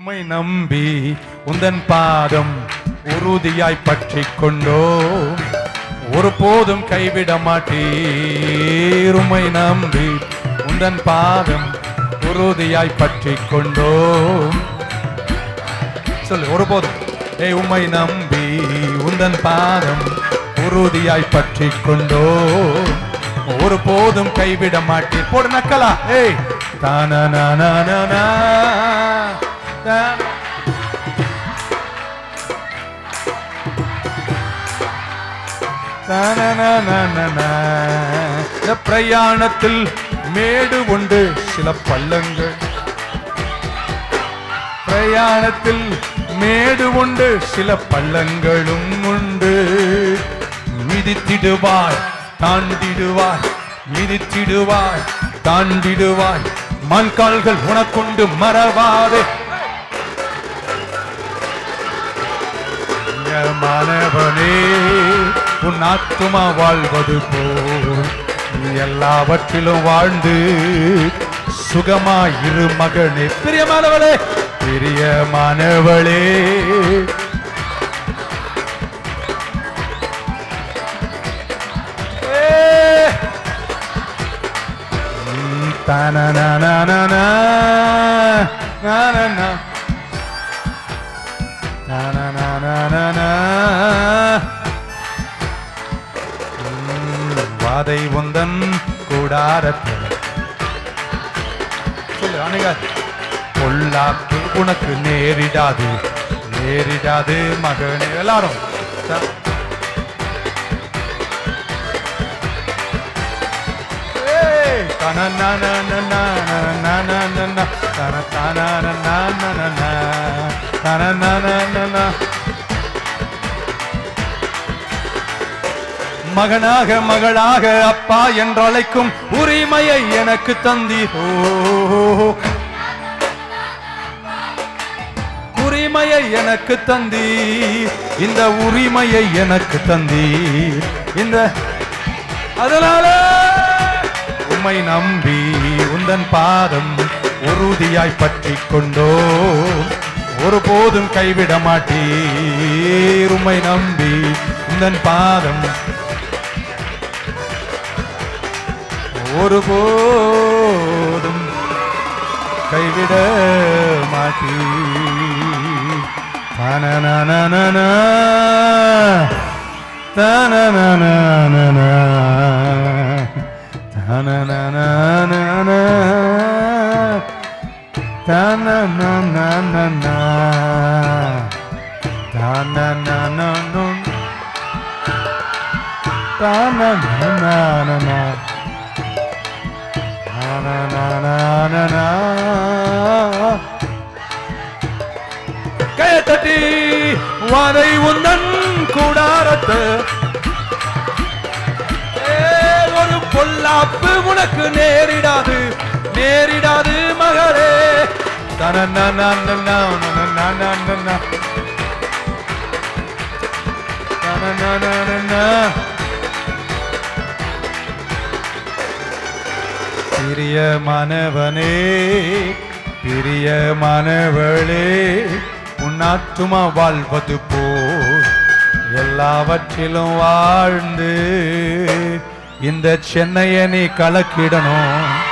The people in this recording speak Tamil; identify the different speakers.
Speaker 1: உம்மை நம்பி உந்தன் பாதம் உறுதியாய் பற்றிக் கொண்டோ ஒருபோதும் கைவிட மாட்டீர் உம்மை நம்பி உந்தன் பாதம் உறுதியாய் பற்றிக் கொண்டோ சொல்லு ஒருபோதும் ஏய் உம்மை நம்பி உந்தன் பாதம் உறுதியாய் பற்றிக் கொண்டோ ஒருபோதும் கைவிட மாட்டேன் போடு நக்கலா ஏய் தானனானானா தா- தானனானானா. இந்த பிரயாணத்தில் மேடு உண்டு சில பள்ளங்கள் பிரயாணத்தில் மேடு உண்டு சில பள்ளங்களும் உண்டு மிதித்திடுவாய் தாண்டிடுவாய் மிதித்திடுவாய் தாண்டிடுவாய் மண்கால்கள் உனக்குண்டு மறவாதே மாணவனே உன் ஆத்துமா வாழ்வது போல் நீ எல்லாவற்றிலும் வாழ்ந்து சுகமாயிரு மகனே பிரியமானவளே பிரியமானவளே ஏ. ம், தனனனனன, நனன. தனனனனன. ம், வாதை உந்தன் கூடாரத்தில் சொல்லு அணுகாது பொல்லாப்பு உனக்கு நேரிடாது நேரிடாது மகனே எல்லாரும் த- ஏய், தனனனனனனனனனன, தனதனனனனனன, தனனனனனன. மகனாக மகளாக அப்பா என்றழைக்கும் உரிமையை எனக்கு தந்தீரோ உரிமையை எனக்கு தந்தீர் இந்த உரிமையை எனக்கு தந்தீர் இந்த அதனால உம்மை நம்பி உந்தன் பாதம் உறுதியாய் பற்றிக் கொண்டோ ஒருபோதும் கைவிட மாட்டீர் உம்மை நம்பி உந்தன் பாதம் ஒருபோதும் கைவிட மாட்டீ தனனனனன தனனனனன தனனனனன தனனனனன தனனனனன தனனனனன கையத்தட்டி வாதை உந்தன் கூடாரத்து ஏ, ஒரு பொல்லாப்பு உனக்கு நேரிடாது நேரிடாது மகளே தனனனனனனனனனனன. தனனனனன. பிரியமானவனே பிரியமானவளே உன்னாத்துமா வாழ்வது போல் எல்லாவற்றிலும் வாழ்ந்து இந்த சென்னையை நீ கலக்கிடணும்